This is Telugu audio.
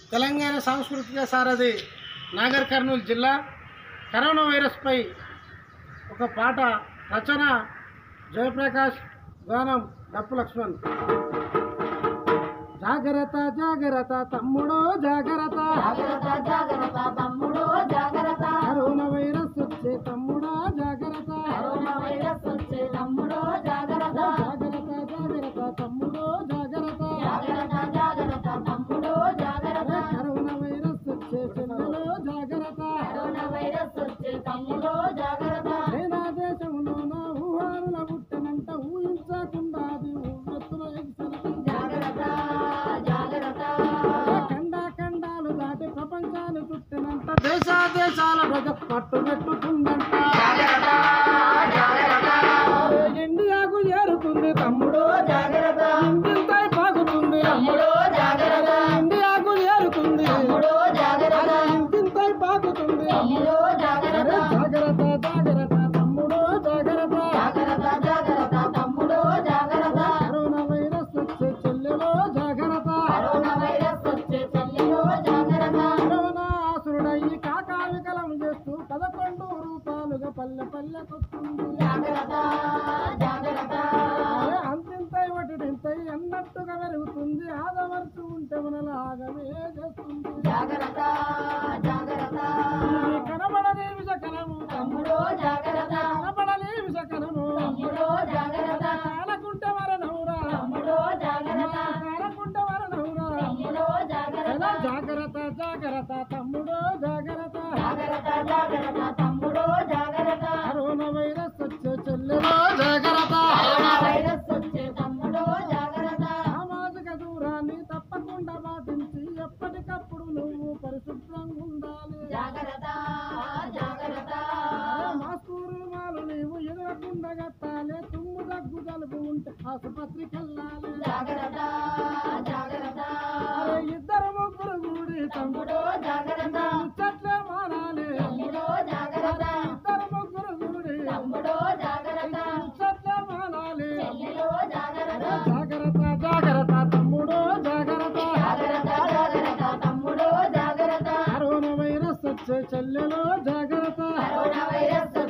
తెలంగాణ సాంస్కృతిక సారథి నాగర్ కర్నూలు జిల్లా కరోనా వైరస్పై ఒక పాట రచన జయప్రకాష్ గానం డప్పు లక్ష్మణ్ జాగ్రత్త జాగ్రత్త తమ్ముడో జాగ్రత్త జాగ్రత్త జాగ్రత్త తమ్ముడు జాగ్రత్త కరోనా వైరస్ వచ్చే తమ్ముడా జాగ్రత్త కరోనా వైరస్ వచ్చే తమ్ముడు జాగ్రత్త జాగ్రత్త జాగ్రత్త తమ్ముడో జాగ్రత్త జాగ్రత్త జాగ్రత్త తమ్ముడు జాగ్రత్త కరోనా వైరస్ వచ్చే చెల్లెలో జాగ్రత్త కరోనా వైరస్ వచ్చే తమ్ముడు జాగ్రత్త చైనా దేశంలోన ఊహారుల పుట్టనంట ఊహించకుండా అది ఉవ్వెత్తున ఎగిసెను. జాగ్రత్త జాగ్రత్త ఖండ ఖండాలు దాటి ప్రపంచాలు చుట్టినంత దేశ దేశాల ప్రజ పట్టు పెట్టుకుందంట జాగ్రత్త జాగ్రత్త ఇండియాకు చేరుతుంది తమ్ముడు జాగ్రత్త ఇంటింతై పాకుతుంది తమ్ముడు జాగ్రత్త ఇండియాకు చేరుతుంది తమ్ముడు జాగ్రత్త ఇంటింతై పాకుతుంది తమ్ముడు జాగ్రత్త జాగ్రత్త జాగ్రత్త తమ్ముడు జాగ్రత్త జాగ్రత్త జాగ్రత్త తమ్ముడు జాగ్రత్త కరోనా వైరస్ వచ్చే చెల్లెలో జాగ్రత్త కరోనా వైరస్ వచ్చే చెల్లెలు జాగ్రత్త కరోనా ఆసురుడయ్యి కాకావికలం చేస్తూ పదకొండు రూపాయలుగా పల్లె పల్లెకొస్తుంది జాగ్రత్త జాగ్రత్త అరే అంతింతై ఒకటింతై అన్నట్టుగా పెరుగుతుంది ఆదమర్చి ఉంటే మనలాగమే చేస్తుంది జాగ్రత్త జాగ్రత్త ఇది కనబడని విషకరము తమ్ముడు జాగ్రత్త కనబడని విషకరము తమ్ముడు జాగ్రత్త కాలకుంటే మరణవురా తమ్ముడు జాగ్రత్త కాలకుంటే మరణవురా తమ్ముడు జాగ్రత్త ఎలా జాగ్రత్త జాగ్రత్త తమ్ముడు జాగ్రత్త జాగ్రత్త జాగ్రత్త తమ్ముడు జాగ్రత్త కరోనా వైరస్ వచ్చే చెల్లెలో జాగ్రత్త కరోనా వైరస్ వచ్చే తమ్ముడు జాగ్రత్త సామాజిక దూరాన్ని తప్పకుండా పాటించి ఎప్పటికప్పుడు నువ్వు పరిశుభ్రంగా ఉండాలి జాగ్రత్త జాగ్రత్త అరే మాస్కు రుమాలు నీవు ఎదగకుండా కట్టాలి తుమ్ము దగ్గు జలుబు ఉంటే ఆసుపత్రికి వెళ్ళాలి జాగ్రత్త జాగ్రత్త అరే ఇద్దరు ముగ్గురు కూడి తమ్ముడు తమ్ముడు జాగ్రత్త ముచ్చట్లే మానాలి తమ్ముడు జాగ్రత్త ఇద్దరు ముగ్గురు కూడి తమ్ముడు జాగ్రత్త ముచ్చట్లే మానాలి చెల్లెలు జాగ్రత్త జాగ్రత్త జాగ్రత్త తమ్ముడు జాగ్రత్త జాగ్రత్త జాగ్రత్త తమ్ముడు జాగ్రత్త కరోనా వైరస్ వచ్చే చెల్లెలో జాగ్రత్త కరోనా వైరస్